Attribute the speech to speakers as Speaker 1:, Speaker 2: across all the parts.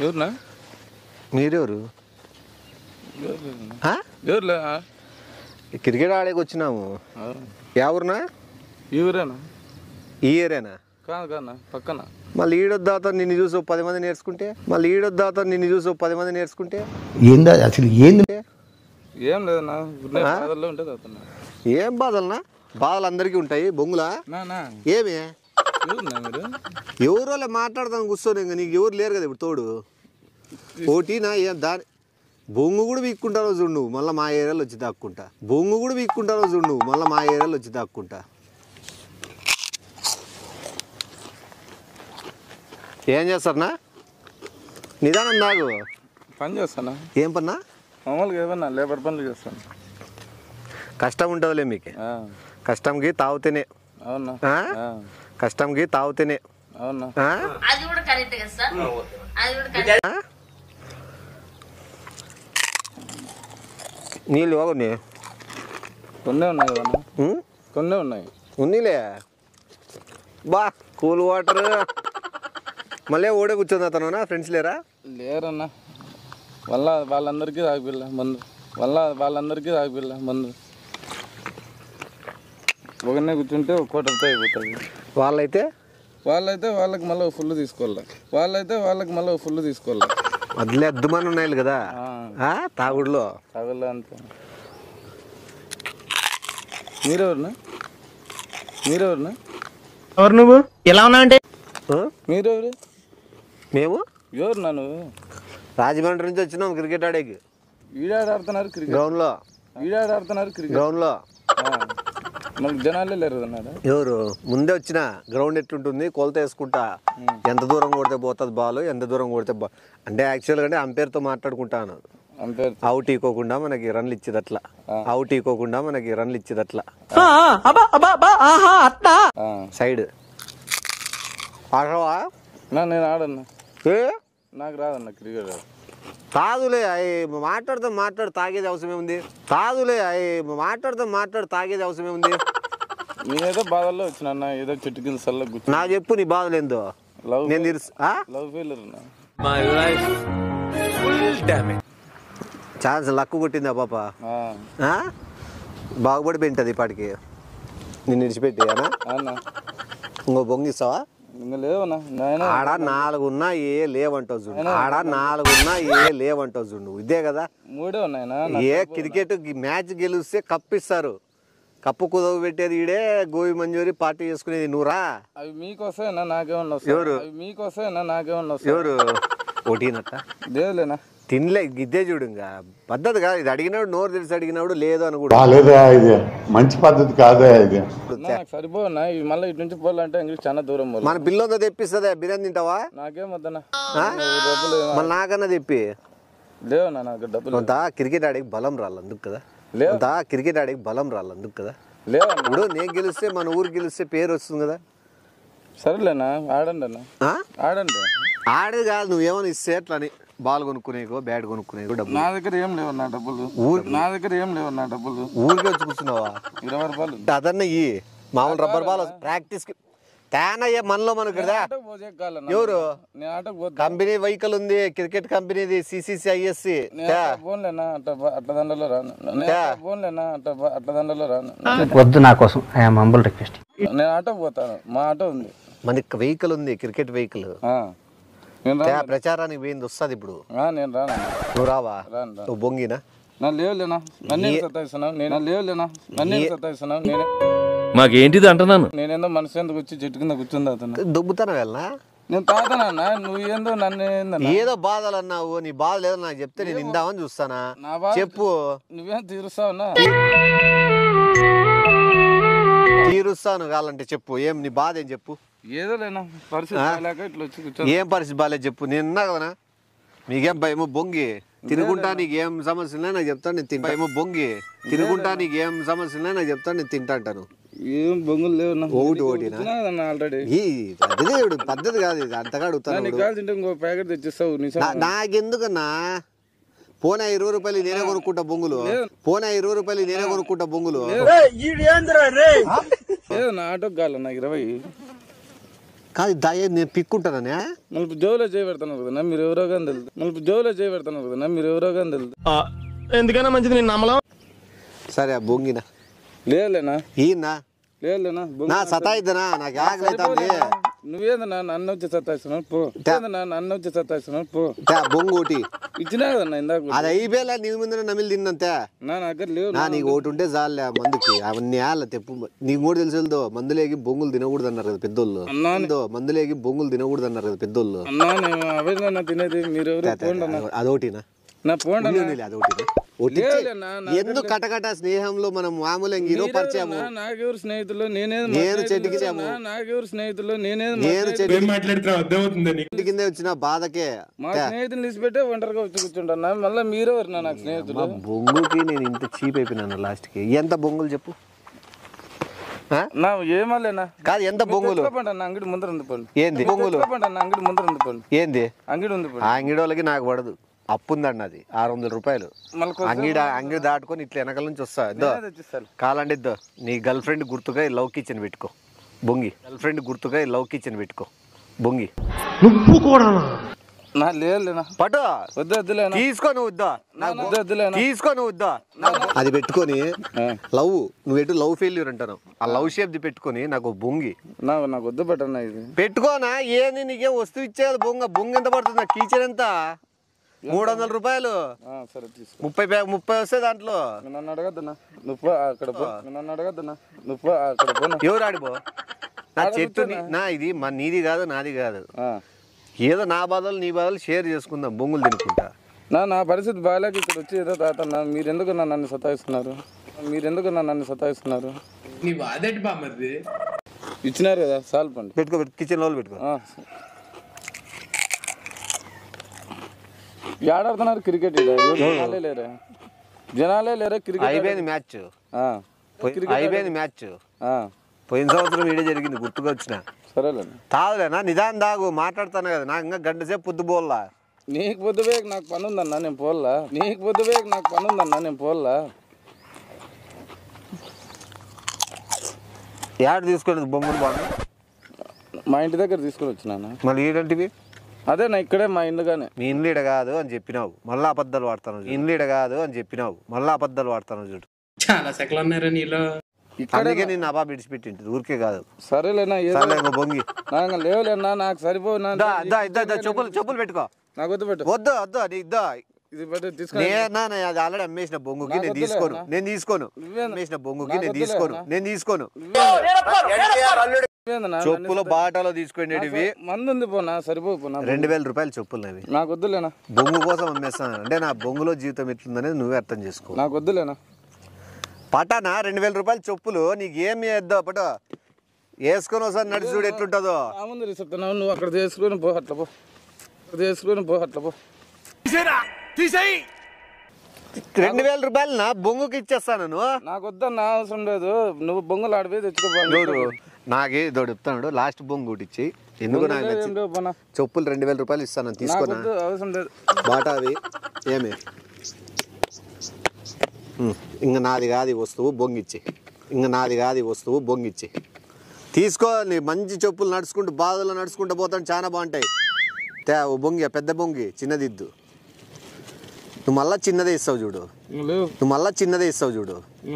Speaker 1: ఎవరునా
Speaker 2: మీరెవరు
Speaker 1: ఎవరు
Speaker 2: ఆ?
Speaker 1: ఎవరులే
Speaker 2: క్రికెట్ ఆడేకి వచ్చినాము ఎవరునా
Speaker 1: ఈ ఊరేనా
Speaker 2: ఈ ఏరియానా
Speaker 1: కాదు కాదన్నా పక్కన
Speaker 2: మళ్ళీ ఈడొద్దాతో నిన్ను చూసి ఓ పది మంది నేర్చుకుంటే మళ్ళీ ఈడొద్దాతో నిన్ను చూసి ఓ పది మంది నేర్చుకుంటే
Speaker 3: ఏందా అసలు ఏంది
Speaker 1: ఏం లేదన్నా ఉన్నాయి బాధల్లో ఉంటే తాగుతున్నా
Speaker 2: ఏం బాధలనా బాధలు అందరికీ ఉంటాయి బొంగులా
Speaker 1: నా నా
Speaker 2: ఏమి
Speaker 1: ఎవరున్నా మీరు
Speaker 2: ఎవరోలే మాట్లాడదాం కూర్చొని ఇంకా నీకు ఎవరు లేరు కదా ఇప్పుడు తోడు పోటీనా ఏం దాని బొంగు కూడా వీక్కుంటారో చూడు నువ్వు మళ్ళీ మా ఏరియాలో వచ్చి దాక్కుంటా బొంగు కూడా వీక్కుంటారో చూడు నువ్వు మళ్ళీ మా ఏరియాలో వచ్చి దాక్కుంటా ఏం చేస్తారనా నిదానం దాగు
Speaker 1: పని చేస్తానా
Speaker 2: ఏం పన్నా
Speaker 1: మామూలుగా ఏమన్నా లేబర్ పనులు చేస్తాను
Speaker 2: కష్టం ఉంటుందిలే మీకు
Speaker 1: ఆ,
Speaker 2: కష్టంకి తాగుతేనే
Speaker 1: అవునా
Speaker 2: ఆ?
Speaker 1: ఆ,
Speaker 2: కష్టంకి తాగుతేనే
Speaker 1: అవునా
Speaker 2: ఆ?
Speaker 4: అది కూడా కరెక్ట్ కదా సార్ అది కూడా కరెక్ట్
Speaker 2: ఆ? నీళ్ళు బాగుంది
Speaker 1: కొన్నే ఉన్నాయి కదన్నా కొన్నే ఉన్నాయి
Speaker 2: ఉన్నీలే బా కూల్ వాటర్ మళ్ళీ ఓడే కూర్చొని అతను ఫ్రెండ్స్ లేరా
Speaker 1: లేరన్నా వాళ్ళ వాళ్ళందరికీ తాగిపిల్ల మందు వాళ్ళ వాళ్ళందరికీ తాగిపిల్ల మందు ఒకనే కూర్చుంటే ఒక కోటతో అయిపోతుంది
Speaker 2: వాళ్ళైతే
Speaker 1: వాళ్ళైతే వాళ్ళకి మళ్ళీ ఫుల్ తీసుకోవాలి వాళ్ళైతే వాళ్ళకి మళ్ళీ ఫుల్ తీసుకోవాలి
Speaker 2: వదిలే అద్దుమని ఉన్నాయి కదా ఆ, తాగుడులో
Speaker 1: తగల అంతే మీరెవరునా మీరెవరునా
Speaker 3: ఎవరు నువ్వు ఎలా ఉన్నా అంటే
Speaker 2: ఆ?
Speaker 1: మీరెవరు
Speaker 2: మేము
Speaker 1: ఎవరునా నువ్వు
Speaker 2: రాజమండ్రి నుంచి వచ్చినాం క్రికెట్ ఆడేకి
Speaker 1: ఈడాడ ఆడుతున్నారు క్రికెట్
Speaker 2: గ్రౌండ్లో
Speaker 1: ఈడాడ ఆడుతున్నారు క్రికెట్
Speaker 2: గ్రౌండ్లో
Speaker 1: మనకు జనాలే లేరు అన్నారా
Speaker 2: ఎవరు ముందే వచ్చిన గ్రౌండ్ ఎట్లుంటుంది కొలత వేసుకుంటా ఎంత దూరం కొడితే పోతుంది బాల్ ఎంత దూరం కొడితే బా అంటే యాక్చువల్గా అంటే అంపేర్తో మాట్లాడుకుంటాను
Speaker 1: అంతే
Speaker 2: అవుట్ ఇవ్వకుండా మనకి రన్లు ఇచ్చేది అట్లా అవుట్ ఇవ్వకుండా మనకి రన్లు ఇచ్చేది అట్లా
Speaker 1: ఆ.
Speaker 2: సైడ్ ఆడవా
Speaker 1: నా నేను ఆడన్నా
Speaker 2: ఏ
Speaker 1: నాకు రాదన్న క్రికెట్ రాదు
Speaker 2: కాదులే అవి మాట్లాడితే మాట్లాడు తాగేది అవసరమే ఉంది కాదులే అవి మాట్లాడితే మాట్లాడు తాగేది అవసరమే ఉంది
Speaker 1: నేనేదో బాధల్లో వచ్చిన అన్న ఏదో చెట్టు కింద సల్ల కూర్చో
Speaker 2: నా చెప్పు నీ బాధలేందో
Speaker 1: లవ్
Speaker 2: నేను తెలుసు ఆ?
Speaker 1: లవ్ ఫెయిలర్ అన్న
Speaker 2: ఛాన్స్ లక్కు కొట్టిందా పాప
Speaker 1: ఆ,
Speaker 2: ఆ? బాగుపడిపోయింటది ఇప్పటికి నిన్ను విడిచిపెట్టి అనా
Speaker 1: అన్న
Speaker 2: ఇంకో బొంగిస్తావా
Speaker 1: ఇంకా లేవన్నా నాయన
Speaker 2: ఆడ నాలుగున్నా ఏ లేవంటావు చూడు ఆడ నాలుగున్నా ఏ లేవంటావు చూడు నువ్వు ఇదే కదా
Speaker 1: మూడే ఉన్నాయనా
Speaker 2: ఏ క్రికెట్ మ్యాచ్ గెలిస్తే కప్పు ఇస్తారు కప్పు కుదవ పెట్టేది ఈడే గోవి మంజూరి పార్టీ చేసుకునేది నువ్వురా
Speaker 1: అవి మీకోసమేనా నాకేమన్నా వస్తాయి
Speaker 2: ఎవరు?
Speaker 1: అవి మీకోసమేనా నాకేమన్నా వస్తాయి
Speaker 2: ఎవరు ఓటీనట్ట
Speaker 1: లేదులేనా
Speaker 2: తినలే ఇదే చూడు ఇంకా పద్ధతి కాదు ఇది అడిగినాడు నోరు తెలిసి అడిగినాడు లేదు అని కూడా
Speaker 5: బాలేదా ఇది మంచి పద్ధతి కాదా ఇది
Speaker 1: అన్న, నాకు సరిపోనా ఇవి మళ్ళీ ఇటు నుంచి పోవాలంటే ఇంగ్లీష్ చాలా దూరం పోవాలి
Speaker 2: మన పిల్లలతో తెప్పిస్తుందా బిర్యానీ తింటావా
Speaker 1: నాకేం వద్దన్నా
Speaker 2: ఆ?
Speaker 1: డబ్బులు ఏం-
Speaker 2: మళ్ళీ నాకన్నా తెప్పి
Speaker 1: లేవన్నా నాకు డబ్బులు
Speaker 2: కొంత క్రికెట్ ఆడేకి బలం రాలి అందుకు కదా
Speaker 1: లేవు.
Speaker 2: కొంత క్రికెట్ ఆడేకి బలం రాలి అందుకు కదా
Speaker 1: లేవన్నా
Speaker 2: ఇప్పుడు నేను గెలిస్తే మన ఊరు గెలిస్తే పేరు వస్తుంది కదా
Speaker 1: సరేలేనా ఆడండి అన్న
Speaker 2: ఆ?
Speaker 1: ఆడండి
Speaker 2: ఆడేది కాదు నువ్వేమైనా ఇస్తే అట్లా అని బాల్ కొనుక్కునేకో బ్యాట్ కొనుక్కునేకో డబ్బులు
Speaker 1: నా దగ్గర ఏం లేవన్నా డబ్బులు నా దగ్గర ఏం లేవన్నా డబ్బులు
Speaker 2: ఊరికే వచ్చి కూర్చున్నావా
Speaker 1: ఇరవై రూపాయలు
Speaker 2: అదన్న ఈ మామూలు రబ్బర్ బాల్ ప్రాక్టీస్ కి తేనయ్య మనలో మనకు కదా
Speaker 1: ఆటోకి పోతే కావాలన్నా.
Speaker 2: ఎవరు
Speaker 1: నేను ఆటోకి పోతా
Speaker 2: కంపెనీ వెహికల్ ఉంది క్రికెట్ కంపెనీది సిసిసి ఐఎస్సి
Speaker 1: నేను అట్లా పోన్లేనా అట్లా బ- అట్లా దండలో రాను నేను అట్లా పోన్లేనా అట్లా బ- అట్లా దండలో రాను
Speaker 3: వద్దు నా కోసం ఐఎమ్ హంబుల్ రిక్వెస్ట్
Speaker 1: నేను ఆటోకి పోతాను మా ఆటో ఉంది
Speaker 2: మనకి వెహికల్ ఉంది క్రికెట్ వెహికల్
Speaker 1: ఆ. నేను రాను
Speaker 2: ప్రచారానికి పోయింది వస్తుంది ఇప్పుడు
Speaker 1: ఆ, నేను రాను
Speaker 2: నువ్వు రావా
Speaker 1: రాను రాను
Speaker 2: నువ్వు బొంగినా
Speaker 1: నా లేవులేనా నన్ను సత్తాయిస్తున్నావు నేను లేవులేనా నన్ను సత్తాయిస్తున్నావు నేనే
Speaker 6: మాకేంటిది అంటున్నాను
Speaker 1: నేనేందో మనసు ఎందుకు వచ్చి చెట్టు కింద కూర్చుంది అతను
Speaker 2: దొబ్బుతాను వెళ్ళనా
Speaker 1: నేను తాతనన్నా నువ్వు ఏందో నన్ను ఏందన్నా
Speaker 2: ఏదో బాధలు అన్నావు నీ బాధ లేదో నాకు చెప్తే నేను ఇందామని చూస్తానా
Speaker 1: నా బాధ
Speaker 2: చెప్పు
Speaker 1: నువ్వేం తీరుస్తావునా
Speaker 2: తీరుస్తాను కావాలంటే చెప్పు ఏం నీ బాధ ఏం చెప్పు
Speaker 1: ఏదో లేనా పరిస్థితి బాగాలేక ఇట్లా వచ్చి కూర్చో
Speaker 2: ఏం పరిస్థితి బాగాలేదు చెప్పు నేను ఉన్నా కదనా మీకేం భయమో బొంగి తినుకుంటా నీకు ఏం సమస్యలే నాకు చెప్తాను నేను తింటా ఏమో బొంగి తినుకుంటా నీకు ఏం సమస్యలే నాకు చెప్తాను నేను తింటా అంటాను
Speaker 1: ఏం బొంగులు లేవు
Speaker 2: ఒకటి ఒకటినా?
Speaker 1: ఆల్రెడీ
Speaker 2: ఈ అదే ఇప్పుడు పద్ధతి కాదు ఇది అంతగా అడుగుతాను
Speaker 1: నీకు కావాల్సి ఉంటే ఇంకో ప్యాకెట్ తెచ్చిస్తావు నీ
Speaker 2: నా- నాకెందుకన్నా పోనా ఇరవై రూపాయలు నేనే కొనుక్కుంటా బొంగులు పోనా ఇరవై రూపాయలు నేనే కొనుక్కుంటా బొంగులు
Speaker 1: లేదు నా ఆటోకి కావాలన్నా ఇరవై
Speaker 2: కాదు దయ నేను పిక్కుంటాననే
Speaker 1: మళ్ళీ జోలో చేయి పెడుతున్నారు కదా మీరు ఎవరో కానీ తెలుసు మళ్ళీ జోలో చేయి పెడుతున్నారు కదా మీరు ఎవరో కానీ తెలుసు
Speaker 3: ఎందుకైనా మంచిది నేను నమ్మలం
Speaker 2: సరే ఆ బొంగిన
Speaker 1: లేదులేనా
Speaker 2: ఈయన్నా
Speaker 1: లేదులేనా
Speaker 2: నా సతాయిద్దనా నాకు ఆకలి అవుతుంది
Speaker 1: నువ్వేదన్నా నన్ను వచ్చి సత్తాయిస్తున్నావు పో ఏదన్నా నన్ను వచ్చి సత్తాయిస్తున్నావు పో
Speaker 2: తే, బొంగు ఒకటి
Speaker 1: ఇచ్చినా కదన్నా ఇందాక
Speaker 2: అది అయిపోయేలా నీ ముందర నమిలి తిన్నంతే
Speaker 1: నా దగ్గర లేవు
Speaker 2: నా నీకు ఒకటి ఉంటే చాలే ఆ మందుకి అవన్నీ ఆళ్ళ తెప్పు నీకు కూడా తెలుసు మందులేగి బొంగులు తినకూడదు అన్నారు కదా పెద్దోళ్ళు
Speaker 1: అన్నా
Speaker 2: ఎందో మందులేగి బొంగులు తినకూడదు అన్నారు కదా పెద్దోళ్ళు
Speaker 1: అన్నా నేను అవేదన్నా తినేది మీరు ఎవరు పోండి అన్న
Speaker 2: అదొకటినా
Speaker 1: నా పోండి అన్న
Speaker 2: ఉండు, అదొకటినా ఒకటి ఇచ్చే.
Speaker 1: లేదులేనా, నా
Speaker 2: ఎందుకు కటకట స్నేహంలో మనం మామూలు హీరో పరిచయము
Speaker 1: నా- నాకెవరు స్నేహితులు నేనేది మా
Speaker 2: నేను
Speaker 1: స్నేహితులు
Speaker 2: చెట్టుకి
Speaker 1: ఎవరు?
Speaker 2: చేము.
Speaker 1: నా- నాకెవరు స్నేహితులు నేనేది మా
Speaker 2: నేను
Speaker 1: స్నేహితులు?
Speaker 2: చెట్టు చెట్టు కింద వచ్చిన బాధకే
Speaker 1: మా స్నేహితులు తీసిపెట్టే ఒంటరిగా వచ్చి కూర్చుంటాను మళ్ళీ మీరెవరు నా నాకు స్నేహితులు
Speaker 2: బొంగుకి నేను ఇంత చీప్ అయిపోయినాను లాస్ట్కి ఎంత బొంగులు చెప్పు ఆ?
Speaker 1: నా ఏమలేనా
Speaker 2: కాదు ఎంత బొంగులు
Speaker 1: తెచ్చుకోపండి అన్న అంగడి ముందర ఉంది పండి
Speaker 2: ఏంది బొంగులు
Speaker 1: తెచ్చుకోపండి అన్న అంగడి ముందర ఉంది పండి
Speaker 2: ఏంది
Speaker 1: అంగడి ఉంది పండి
Speaker 2: ఆ అంగిడోళ్ళకి నాకు పడదు అప్పు ఉందండి అది ఆరు వందల రూపాయలు
Speaker 1: మళ్ళీ కొంచెం
Speaker 2: అంగిడ అంగిడి దాటుకొని ఇట్లా వెనకాల నుంచి వస్తా ఇద్దో
Speaker 1: నేనే తెచ్చిస్తాను
Speaker 2: కాలండి ఇద్దో నీ గర్ల్ ఫ్రెండ్ గుర్తుగా ఈ లవ్ కిచెన్ పెట్టుకో బొంగి గర్ల్ ఫ్రెండ్ గుర్తుగా ఈ లవ్ కిచెన్ పెట్టుకో బొంగి
Speaker 1: నా లేదులేనా
Speaker 2: పటు
Speaker 1: వద్దు వద్దులేనా
Speaker 2: తీసుకో నువ్వు ఇద్దో నాకు
Speaker 1: వద్దు వద్దులేనా
Speaker 2: తీసుకో నువ్వు ఇద్దో అది పెట్టుకొని
Speaker 1: ఆ.
Speaker 2: లవ్ నువ్వు ఎటు లవ్ ఫెయిల్యూర్ అంటాను ఆ లవ్ షేప్ ది పెట్టుకొని నాకు ఓ బొంగి
Speaker 1: నా నాకు వద్దు పెట్టన్నా ఇది
Speaker 2: పెట్టుకోనా ఏంది నీకేం వస్తువు ఇచ్చేది బొంగ బొంగ ఎంత పడుతుంది కిచెన్ ఎంత మూడు వందల రూపాయలు
Speaker 1: ఆ, సరే తీసుకో
Speaker 2: ముప్పై ప్యా- ముప్పై వస్తాయి దాంట్లో
Speaker 1: నువ్వు నన్ను అడగద్దన్నా నువ్వు పో అక్కడ పో నువ్వు నన్ను అడగద్దన్నా నువ్వు పో అక్కడ పోనా
Speaker 2: ఎవరు ఆడిపో నా చెట్టు నీ- నా ఇది మా నీది కాదు నాది కాదు
Speaker 1: ఆ.
Speaker 2: ఏదో నా బాధలు నీ బాధలు షేర్ చేసుకుందాం బొంగులు తినుకుంటా
Speaker 1: నా నా పరిస్థితి బాగాలేక ఇక్కడ వచ్చి ఏదో తాతన్న మీరెందుకు నన్ను నన్ను సతాయిస్తున్నారు మీరెందుకు నన్ను నన్ను సతాయిస్తున్నారు
Speaker 7: నీ బాధటి బామ్మది
Speaker 1: ఇచ్చినారు కదా సాల్ పండి
Speaker 2: పెట్టుకో పెట్టు కిచెన్ లో పెట్టుకో
Speaker 1: ఆ. ఏడాడుతున్నారు క్రికెట్ ఈడ? ఎవరు జనాలే లేరా జనాలే లేరా క్రికెట్
Speaker 2: అయిపోయింది మ్యాచ్
Speaker 1: ఆ.
Speaker 2: అయిపోయింది మ్యాచ్
Speaker 1: ఆ.
Speaker 2: పోయిన సంవత్సరం వీడియో జరిగింది గుర్తుకు వచ్చిన
Speaker 1: సరేలేండి
Speaker 2: తాగులేనా నిదానం దాగు మాట్లాడుతాను కదా నాకు ఇంకా గంట సేపు పొద్దు బోల్లా
Speaker 1: నీకు పొద్దువే నాకు పని ఉందన్నా నేను పోల్లా నీకు పొద్దువే నాకు పని ఉందన్నా నేను పోల్లా
Speaker 2: యాడ్ తీసుకునేది బొమ్మలు బాగా
Speaker 1: మా ఇంటి దగ్గర తీసుకొని వచ్చినాను
Speaker 2: మళ్ళీ ఏంటంటివి
Speaker 1: అదే నా ఇక్కడే మా ఇండుగానే
Speaker 2: మీ ఇన్లీడ కాదు అని చెప్పినావు మళ్ళీ అబద్ధాలు వాడతాను ఇన్లీడ కాదు అని చెప్పినావు మళ్ళీ అబద్ధాలు వాడతాను చూడు
Speaker 7: చాలా సెకలు ఉన్నారా నీలో
Speaker 2: అందుకే నేను అబా విడిచిపెట్టింది ఊరికే కాదు
Speaker 1: సరేలేనా ఏదో
Speaker 2: సర్లే ఇంకో బొంగి
Speaker 1: నాకు లేవులేనా నాకు సరిపోనా
Speaker 2: దా దా ఇద్దా ఇద్దా చెప్పులు చెప్పులు పెట్టుకో
Speaker 1: నాకు వద్దు పెట్టు
Speaker 2: వద్దు వద్దు అది ఇద్దా
Speaker 1: ఇది పెట్టు తీసుకొని
Speaker 2: నేనా నేను అది ఆల్రెడీ అమ్మేసిన బొంగుకి నేను
Speaker 1: వద్దులే
Speaker 2: తీసుకోను
Speaker 1: అన్న.
Speaker 2: నేను తీసుకోను
Speaker 1: నువ్వేనా?
Speaker 2: అమ్మేసిన బొంగుకి
Speaker 1: నాకు
Speaker 2: నేను
Speaker 1: వద్దులే
Speaker 2: తీసుకోను
Speaker 1: అన్న.
Speaker 2: నేను తీసుకోను
Speaker 1: నువ్వేందన్నా?
Speaker 2: చెప్పులు బాటలో తీసుకునేటివి
Speaker 1: మందు ఉంది పోనా సరిపో పోనా
Speaker 2: రెండు వేల రూపాయలు చెప్పులు అవి
Speaker 1: నాకు వద్దులేనా
Speaker 2: బొంగు కోసం అమ్మేస్తాను అంటే నా బొంగులో జీవితం ఎట్లుందనేది నువ్వే అర్థం చేసుకో
Speaker 1: నాకు వద్దులేనా
Speaker 2: పటానా రెండు వేల రూపాయలు చెప్పులు నీకు ఏమి వేద్దా పట వేసుకొని ఒకసారి నడిచి చూడు ఎట్లుంటుందో
Speaker 1: ఆ ముందు రిసెప్తున్నావు నువ్వు అక్కడ చేసుకొని పో అట్లా పో అక్కడ చేసుకొని పో అట్లా పో
Speaker 2: రెండు వేల రూపాయలు నా బొంగుకి ఇచ్చేస్తాను నువ్వు
Speaker 1: నాకు వద్దన్న అవసరం లేదు నువ్వు బొంగులు ఆడిపోయి తెచ్చుకో
Speaker 2: ఎవరు నాకే ఇదోడు చెప్తాడు లాస్ట్ బొంగు ఒకటి ఇచ్చి ఎందుకు నాకు నచ్చి
Speaker 1: ఏం లేవు పోనా
Speaker 2: చెప్పులు రెండు వేల రూపాయలు ఇస్తాను
Speaker 1: నాకు
Speaker 2: తీసుకోనా
Speaker 1: వద్దు అవసరం లేదు
Speaker 2: బాటా అవి ఏమి ఉమ్, ఇంక నాది కాదు ఈ వస్తువు బొంగిచ్చి ఇంక నాది కాదు ఈ వస్తువు బొంగిచ్చి తీసుకో నీ మంచి చెప్పులు నడుచుకుంటూ బాధలో నడుచుకుంటూ పోతాను చాలా బాగుంటాయి తే ఓ బొంగి పెద్ద బొంగి చిన్నది ఇద్దు నువ్వు మళ్ళా చిన్నదే ఇస్తావు చూడు
Speaker 1: ఇంక లేవు
Speaker 2: నువ్వు మళ్ళా చిన్నదే ఇస్తావు చూడు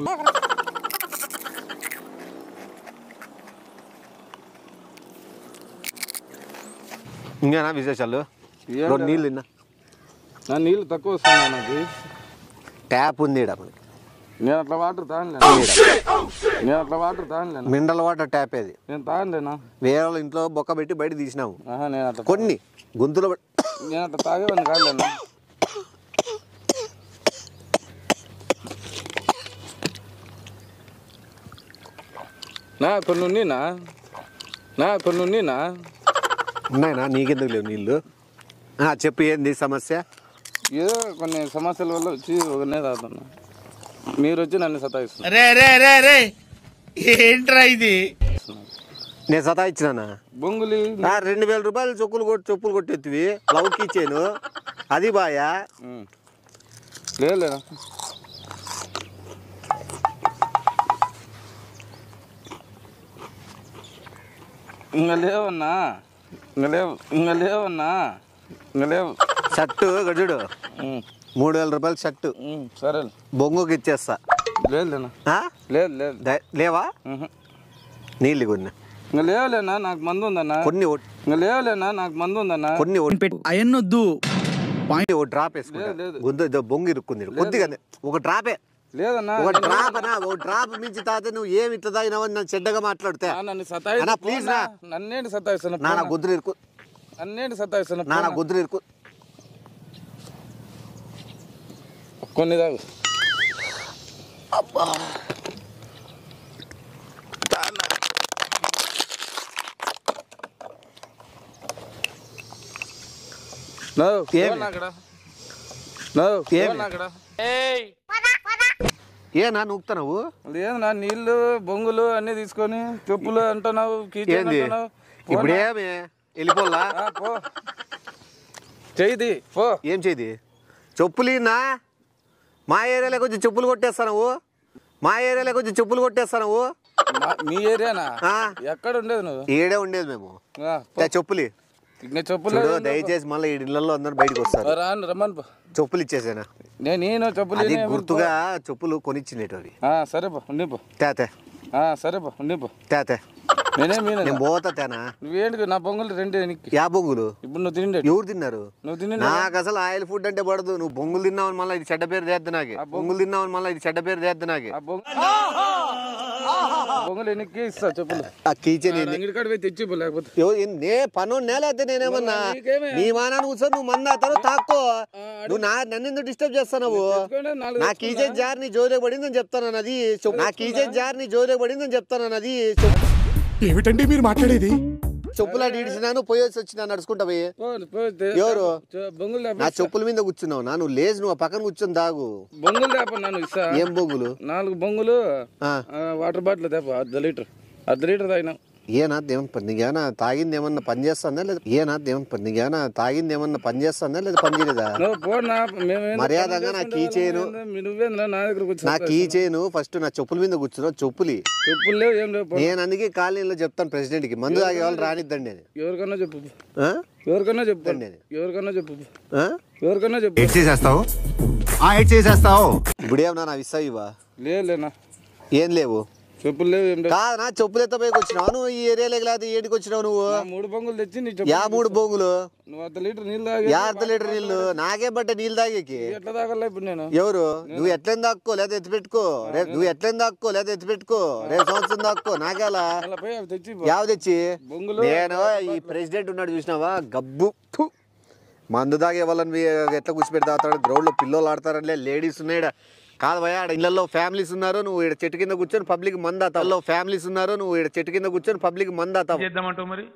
Speaker 2: ఇంకేనా విశేషాలు
Speaker 1: ఏం
Speaker 2: రెండు నీళ్ళు తిన్నా
Speaker 1: నా నీళ్ళు తక్కువ వస్తున్నాయి నాకు
Speaker 2: ట్యాప్ ఉంది ఈడ మనకి
Speaker 1: నేను అట్లా వాటర్ తాగలేను నేను అట్లా వాటర్ తాగలేను
Speaker 2: మినరల్ వాటర్ ట్యాప్ అది
Speaker 1: నేను తాగలేనా
Speaker 2: వేరే వాళ్ళ ఇంట్లో బొక్క పెట్టి బయట తీసినాము
Speaker 1: ఆహా నేను అట్లా
Speaker 2: కొన్ని గొంతులో పెట్-
Speaker 1: నేను అట్లా తాగేవాడిని కాదులేనా నా కొన్ని ఉన్నీనా నా కొన్ని ఉన్నీనా
Speaker 2: ఉన్నాయినా నీకెందుకు లేవు నీళ్ళు ఆ, చెప్పు ఏంది సమస్య
Speaker 1: ఏదో కొన్ని సమస్యల వల్ల వచ్చి ఒకనే తాగుతున్నా మీరు వచ్చి నన్ను సతాయిస్తున్నారు
Speaker 7: రే రే రే రే ఏంట్రా ఇది
Speaker 2: నేను సతా ఇచ్చినానా
Speaker 1: బొంగులి
Speaker 2: ఆ, రెండు వేల రూపాయలు చెప్పులు కొట్టి చెప్పులు కొట్టేత్తివి లవ్కి ఇచ్చాను అది బాయా
Speaker 1: ఉమ్. లేదు ఇంకా లేవన్నా ఇంకా లేవు ఇంకా లేవన్నా ఇంకా లేవు
Speaker 2: షర్టు గజుడు
Speaker 1: ఉమ్,
Speaker 2: మూడు వేల రూపాయల షర్టు
Speaker 1: ఉమ్, సరే
Speaker 2: బొంగుకి ఇచ్చేస్తా
Speaker 1: లేదు లేనా
Speaker 2: ఆ?
Speaker 1: లేదు లేదు
Speaker 2: ద- లేవా
Speaker 1: ఉహు.
Speaker 2: నీళ్ళు కొన్ని
Speaker 1: ఇంకా లేవలేనా నాకు మందు ఉందన్నా
Speaker 2: కొన్ని ఓ-
Speaker 1: ఇంకా లేవలేనా నాకు మందు ఉందన్నా
Speaker 2: కొన్ని ఓ-
Speaker 8: అయన్నొద్దు
Speaker 2: ఓ డ్రాప్ వేసుకుంటా
Speaker 1: లేదు, లేదు.
Speaker 2: గొంతు ఇదో బొంగు ఇరుక్కుంది కొద్దిగా ఒక డ్రాపే
Speaker 1: లేదన్నా
Speaker 2: ఒక డ్రాప్ అనా ఒక డ్రాప్ మించి తాత నువ్వు ఏమి ఇట్లా తాగినావని నన్ను చెడ్డగా మాట్లాడితే
Speaker 1: నా నన్ను సతాయి
Speaker 2: అన్నా, ప్లీజ్ నా.
Speaker 1: నన్నేంటి సతాయిస్తున్నా
Speaker 2: నాన్న గుద్దులు ఇరుకు
Speaker 1: నన్నేంటి సతాయిస్తున్నా
Speaker 2: నాన్న గుద్దులు ఇరుకు
Speaker 1: కొన్ని తాగు నో
Speaker 2: ఏమి?
Speaker 1: ఫోన్ అక్కడ నో
Speaker 2: ఏమి?
Speaker 1: ఫోన్ అక్కడ
Speaker 2: ఏ నా నూకుతున్నావు
Speaker 1: లేదు నా నీళ్లు బొంగులు అన్ని తీసుకొని చెప్పులు అంటున్నావు కీచైన్
Speaker 2: ఏంది
Speaker 1: అంటున్నావు
Speaker 2: ఇప్పుడు ఏమి వెళ్ళిపోలా
Speaker 1: ఆ, పో చేయిది పో
Speaker 2: ఏం చేయది చెప్పులీనా మా ఏరియాలోకి వచ్చి చెప్పులు కొట్టేస్తావు మా ఏరియాలోకి వచ్చి చెప్పులు కొట్టేస్తావు
Speaker 1: మా- మీ ఏరియానా
Speaker 2: ఆ.
Speaker 1: ఎక్కడ ఉండేది నువ్వు
Speaker 2: ఈడే ఉండేది మేము
Speaker 1: ఆ, పో.
Speaker 2: తే చెప్పులి
Speaker 1: ఇంకా చెప్పులు
Speaker 2: చూడు దయచేసి మళ్ళీ ఈ ఇళ్ళల్లో అందరూ బయటకు వస్తారు
Speaker 1: రాను రమ్మని పో
Speaker 2: చెప్పులు ఇచ్చేసానా
Speaker 1: నేను నేను చెప్పులు
Speaker 2: అది
Speaker 1: నేను
Speaker 2: గుర్తుగా చెప్పులు కొనిచ్చినట్టు అవి
Speaker 1: ఆ, సరే పో ఉండి పో
Speaker 2: తేతే
Speaker 1: ఆ, సరే పో ఉండి పో
Speaker 2: తేతే
Speaker 1: నేనే మీన
Speaker 2: నేను పోతా తేనా
Speaker 1: నువ్వేంటి నా బొంగులు రెండే నీకు
Speaker 2: యా బొంగులు
Speaker 1: ఇప్పుడు నువ్వు తిండే
Speaker 2: ఎవరు తిన్నారు
Speaker 1: నువ్వు తిని
Speaker 2: నాకు అసలు ఆయిల్ ఫుడ్ అంటే పడదు నువ్వు బొంగులు తిన్నావని మళ్ళీ ఇది చెడ్డ పేరు చేద్దు నాకే బొంగులు తిన్నావని మళ్ళీ ఇది చెడ్డ పేరు చేద్దు నాకే
Speaker 1: ఆ బొంగు బొంగులు ఎన్నికి ఇస్తా చెప్పులు
Speaker 2: ఆ కీచెన్
Speaker 1: అంగడి కాడ పోయి తెచ్చి పో లేకపోతే
Speaker 2: ఎవరు ఎన్- నే పను నేలైతే నేనేమన్నా
Speaker 1: నీకేమే?
Speaker 2: నీ మానాన్ని కూర్చొని నువ్వు మంద అతను తాక్కో నువ్వు నా నన్ను ఎందుకు డిస్టర్బ్ చేస్తున్నావు
Speaker 1: తెచ్చుకోండి, నాలుగు
Speaker 2: నా కీచే జార్ నీ జోరే పడిందని చెప్తాను అది చెప్పు. నా కీచే జార్ నీ జోరే పడిందని చెప్తాను అది చెప్పు.
Speaker 3: ఏమిటండి మీరు మాట్లాడేది
Speaker 2: చెప్పులా ఇడిచినాను పోయేసి వచ్చినా నడుచుకుంటా పోయి
Speaker 1: పో, పో, తే-
Speaker 2: ఎవరు?
Speaker 1: చె- బొంగులు లేప
Speaker 2: నా చెప్పుల మీద కూర్చున్నావు నా నువ్వు లేచి నువ్వు ఆ పక్కన కూర్చొని దాగు
Speaker 1: బొంగులు తేప నన్ను ఇస్తా
Speaker 2: ఏం బొంగులు
Speaker 1: నాలుగు బొంగులు
Speaker 2: ఆ.
Speaker 1: ఆ, వాటర్ బాటిల్ తేప అర్ధ లీటర్ అర్ధ లీటర్ తాగినాం
Speaker 2: ఏనా దేవుని పని నీకేనా తాగింది ఏమన్నా పని చేస్తుందా లేదా ఏనా దేవుని పని నీకేనా తాగింది ఏమన్నా పని చేస్తుందా లేదా పని చేయలేదా
Speaker 1: నువ్వు పో నా మేమేందో
Speaker 2: మర్యాదగా నా
Speaker 1: పని
Speaker 2: కీ
Speaker 1: చేసుకుంటే
Speaker 2: చేయను.
Speaker 1: వాళ్ళం ఏందో, నువ్వేందో నా దగ్గరకు వచ్చి
Speaker 2: నా కీ చేయను ఫస్ట్ నా చెప్పుల మీద కూర్చున్నావు చెప్పులి
Speaker 1: చెప్పులు లేవు ఏం లేవు పో.
Speaker 2: నేను అందుకే కాలనీలో చెప్తాను ప్రెసిడెంట్ కి మందు తాగే వాళ్ళు రానిద్దండి అని
Speaker 1: ఎవరికన్నా చెప్పు
Speaker 2: ఆ?
Speaker 1: ఎవరికన్నా చెప్పు
Speaker 2: అండి.
Speaker 1: ఎవరికన్నా చెప్పు
Speaker 2: ఆ?
Speaker 1: ఎవరికన్నా చెప్పు
Speaker 9: ఎయిట్ చేసేస్తావు ఆ ఎయిట్ చేసేస్తావు
Speaker 2: ఇప్పుడు ఏమన్నా నా విస్సా ఇవా
Speaker 1: లేదు లేనా
Speaker 2: ఏం లేవు
Speaker 1: చెప్పులు లేవు ఏం లేవు
Speaker 2: కాదు నా చెప్పులు ఎత్తపోయి వచ్చినావు నువ్వు ఈ ఏరియాలోకి లేకపోతే ఏడికి వచ్చినావు నువ్వు
Speaker 1: నా మూడు బొంగులు తెచ్చి నీ
Speaker 2: యా
Speaker 1: చెప్పు
Speaker 2: మూడు బొంగులు
Speaker 1: నువ్వు అర్ధ లీటర్ నీళ్ళు తాగి
Speaker 2: యా అర్ధ లీటర్ నీళ్ళు నాకే బట్ట నీళ్ళు తాగేకి
Speaker 1: ఎట్లా తాగల ఇప్పుడు నేను
Speaker 2: ఎవరు నువ్వు ఎట్లైనా దాక్కో లేదా ఎత్తి పెట్టుకో రేపు నువ్వు ఎట్లైనా దాక్కో లేదా ఎత్తి పెట్టుకో రేపు సంవత్సరం దాక్కో నాకేలా
Speaker 1: అలా పోయి అవి తెచ్చి పో.
Speaker 2: యావ తెచ్చి
Speaker 1: బొంగులు
Speaker 2: నేను ఈ ప్రెసిడెంట్ ఉన్నాడు చూసినావా గబ్బు థు. మందు తాగే వాళ్ళని వీ- ఎట్లా కూర్చోబెట్టి తాగుతాడు గ్రౌండ్ లో పిల్లలు ఆడతారనిలే లేడీస్ ఉన్నాయి ఈడ. కాదు భయ ఆడ ఇళ్ళల్లో ఫ్యామిలీస్ ఉన్నారు నువ్వు ఇక్కడ చెట్టు కింద కూర్చొని పబ్లిక్ మంద తావు ఫ్యామిలీస్ ఉన్నారు నువ్వు ఇక్కడ చెట్టు కింద కూర్చొని పబ్లిక్ మంద తావు
Speaker 3: చేద్దామంటావు మరి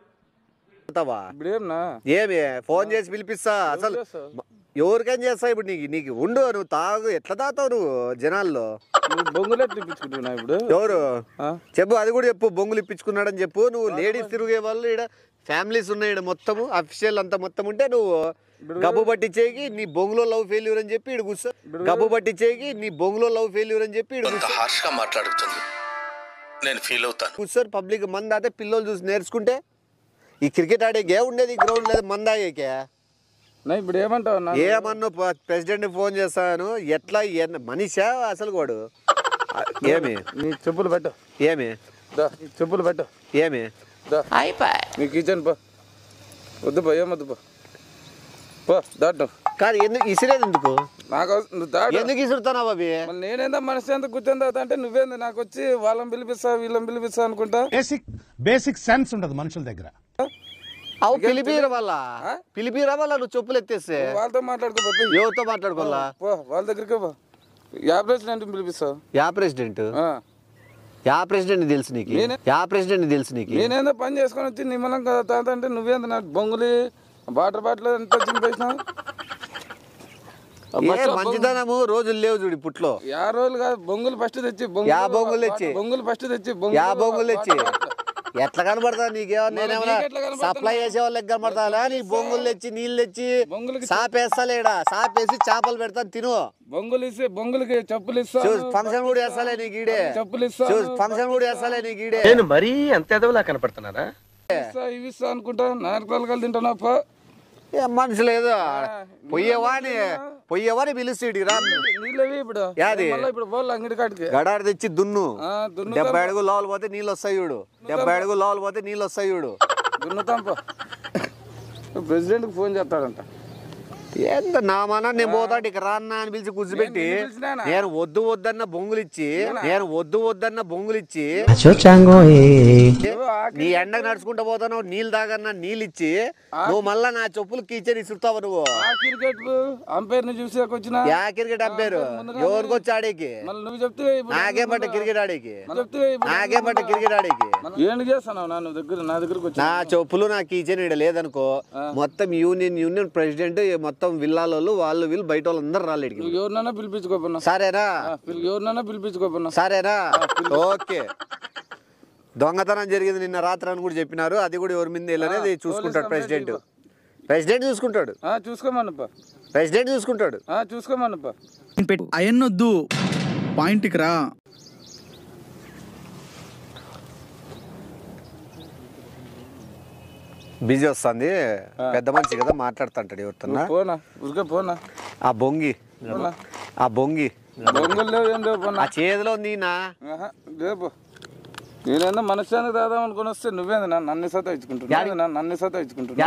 Speaker 2: తావా
Speaker 1: ఇప్పుడు ఏమన్నా
Speaker 2: ఏమి ఫోన్ చేసి పిలిపిస్తా అసలు మ- ఎవరికైనా చేస్తా ఇప్పుడు నీకు నీకు ఉండు నువ్వు తాగు ఎట్లా తాతావు నువ్వు జనాల్లో
Speaker 1: నువ్వు బొంగులు ఎట్లా ఇప్పించుకుంటున్నా ఇప్పుడు
Speaker 2: ఎవరు
Speaker 1: ఆ?
Speaker 2: చెప్పు అది కూడా చెప్పు బొంగులు ఇప్పించుకున్నాడని చెప్పు నువ్వు లేడీస్ తిరిగే వాళ్ళు ఇక్కడ ఫ్యామిలీస్ ఉన్నాయి ఇక్కడ మొత్తము అఫీషియల్ అంతా మొత్తం ఉంటే నువ్వు గబ్బు పట్టించేకి నీ బొంగులో లవ్ ఫెయిల్యూర్ అని చెప్పి ఇడు కూర్చో గబ్బు పట్టించేకి నీ బొంగులో లవ్ ఫెయిల్యూర్ అని చెప్పి ఇడు కూర్చో
Speaker 9: హార్ష్ గా మాట్లాడుతుంది నేను ఫీల్ అవుతాను
Speaker 2: కూర్చొని పబ్లిక్ మంద అయితే పిల్లలు చూసి నేర్చుకుంటే ఈ క్రికెట్ ఆడే గే ఉండేది గ్రౌండ్ లేదు మంద ఆగేకే
Speaker 1: నా ఇప్పుడు ఏమంటావు నా
Speaker 2: ఏమన్నా ప్రెసిడెంట్ ఫోన్ చేస్తాను ఎట్లా ఎన్న- మనిషా అసలు వాడు ఏమి
Speaker 1: నీ చెప్పులు పెట్టు
Speaker 2: ఏమి
Speaker 1: దా నీ చెప్పులు పెట్టు
Speaker 2: ఏమి
Speaker 1: దా నీ కిచెన్ పో వద్దు పో ఏమొద్దు పో పో దాటు
Speaker 2: కాదు ఎందుకు ఇసిరేది ఎందుకు
Speaker 1: నాకు అవస- నువ్వు దాటు
Speaker 2: ఎందుకు ఇసురుతున్నావు అవి
Speaker 1: మళ్ళీ నేనేందా మనసు ఎంత కూర్చొని తాగుతా అంటే నువ్వేంది నాకు వచ్చి వాళ్ళని పిలిపిస్తా వీళ్ళని పిలిపిస్తా అనుకుంటా
Speaker 10: బేసిక్ బేసిక్ సెన్స్ ఉండదు మనుషుల దగ్గర
Speaker 2: అవు పిలిపిర వల్ల పిలిపిరా వల్ల నువ్వు చెప్పులు ఎత్తేస్తే
Speaker 1: వాళ్ళతో మాట్లాడుకోపో
Speaker 2: ఎవరితో మాట్లాడుకోవాలా
Speaker 1: పో వాళ్ళ దగ్గరికి పో యా ప్రెసిడెంట్ పిలిపిస్తావు
Speaker 2: యా ప్రెసిడెంట్
Speaker 1: ఆ.
Speaker 2: యా ప్రెసిడెంట్ తెలుసు నీకు
Speaker 1: నేనే-
Speaker 2: యా ప్రెసిడెంట్ తెలుసు నీకు
Speaker 1: నేనేందో పని చేసుకొని వచ్చి నిమ్మలం కదా తాత అంటే నువ్వేంది నాకు బొంగులి వాటర్ బాటిల్ ఎంత చింపేసినావు
Speaker 2: ఏ మంచిదనము రోజులు లేవు చూడు ఇప్పట్లో
Speaker 1: యా రోజులు కాదు బొంగులు ఫస్ట్ తెచ్చి
Speaker 2: యా బొంగులు తెచ్చి?
Speaker 1: బొంగులు ఫస్ట్ తెచ్చి
Speaker 2: యా బొంగులు తెచ్చి ఎట్లా కనబడతా నీకేమో నేనేమన్నా
Speaker 1: నీకెట్లా కనబడతా?
Speaker 2: సప్లై చేసే వాళ్ళకి కనబడతా నీ బొంగులు తెచ్చి నీళ్ళు తెచ్చి
Speaker 1: బొంగులకి
Speaker 2: సాపేస్తాలేడా సాపేసి చేపలు పెడతాను తిను
Speaker 1: బొంగులు ఇస్తే బొంగులకి చెప్పులు ఇస్తా
Speaker 2: చూసి ఫంక్షన్ కూడా వేస్తాలే నీకు ఈడే
Speaker 1: చెప్పులు ఇస్తా
Speaker 2: చూసి ఫంక్షన్ కూడా వేస్తాలే నీకు ఈడే
Speaker 3: నేను మరీ అంత ఎదవలా కనపడుతున్నారా
Speaker 1: ఇస్తా, ఇవి ఇస్తా అనుకుంటా నాలుగు తింటాను అప్ప
Speaker 2: ఏ మనుషులు ఏదో పొయ్యేవాని పొయ్యేవాని పిలిస్తే ఈడికి రా
Speaker 1: నీళ్ళవి ఇప్పుడు
Speaker 2: యాది?
Speaker 1: మళ్ళీ ఇప్పుడు పోవాలి అంగడి కాడికి
Speaker 2: గడాడు తెచ్చి దున్ను
Speaker 1: ఆ, దున్నుతాం.
Speaker 2: డెబ్బై అడుగులు లోపల పోతే నీళ్ళు వస్తాయి చూడు డెబ్బై అడుగులు లోపల పోతే నీళ్ళు వస్తాయి చూడు
Speaker 1: దున్నుతాం పో ప్రెసిడెంట్కి ఫోన్ చేస్తాడంట
Speaker 2: ఎంత నా మన నేను పోతాడు ఇక రాన్నా అని పిలిచి కూర్చోబెట్టి
Speaker 1: నేను పిలిచినానా?
Speaker 2: నేను వద్దు వద్దన్న బొంగులు ఇచ్చి నేను వద్దు వద్దన్న బొంగులు ఇచ్చి
Speaker 1: నువ్వు ఆకి-
Speaker 2: నీ ఎండకు నడుచుకుంటూ పోతాను నీళ్ళు తాగన్నా నీళ్ళు ఇచ్చి నువ్వు మళ్ళా నా చెప్పులు కిచెన్ ఇసురుతావు నువ్వు
Speaker 1: ఆ క్రికెట్ అంపైర్ ని చూసి వచ్చిన
Speaker 2: యా క్రికెట్ అంపేరు ఎవరికి వచ్చి ఆడేకి
Speaker 1: మళ్ళీ నువ్వు చెప్తే ఇప్పుడు
Speaker 2: నాకేం పట్ట క్రికెట్ ఆడేకి
Speaker 1: నువ్వు చెప్తే ఇప్పుడు
Speaker 2: నాకేం పట్ట క్రికెట్ ఆడేకి
Speaker 1: ఏంటి చేస్తున్నావు నా నువ్వు దగ్గర నా దగ్గరకు వచ్చి
Speaker 2: నా చెప్పులు నా కిచెన్ ఇక్కడ లేదనుకో మొత్తం యూనియన్ యూనియన్ ప్రెసిడెంట్ మొత్తం విల్లాలోళ్ళు వాళ్ళు వీళ్ళు బయట వాళ్ళు అందరు రాలేడు
Speaker 1: నువ్వు ఎవరినైనా పిలిపించుకోపన్నా
Speaker 2: సరేనా
Speaker 1: ఎవరినైనా పిలిపించుకోపన్నా
Speaker 2: సరేనా ఓకే దొంగతనం జరిగింది నిన్న రాత్రి అని కూడా చెప్పినారు అది కూడా ఎవరి మీద వెళ్ళనేది చూసుకుంటాడు ప్రెసిడెంట్ ప్రెసిడెంట్ చూసుకుంటాడు
Speaker 1: ఆ, చూసుకోమన్నప్ప
Speaker 2: ప్రెసిడెంట్ చూసుకుంటాడు
Speaker 1: ఆ, చూసుకోమన్నప్ప
Speaker 8: అయన్నొద్దు పాయింట్కి రా
Speaker 2: బిజీ వస్తుంది పెద్ద మనిషి కదా మాట్లాడుతుంటాడు ఎవరితో
Speaker 1: పోనా ఉరికే పోనా
Speaker 2: ఆ బొంగి ఆ బొంగి
Speaker 1: బొంగులు లేవు ఏం లేవు పోనా
Speaker 2: ఆ చేతిలో నీనా
Speaker 1: ఆహా, లేపు నేనేందో మనశ్శానికి దాదాం అనుకుని వస్తే నువ్వేంది నన్ను నన్ను సతా ఇచ్చుకుంటున్నావు నన్ను సతా ఇచ్చుకుంటున్నావు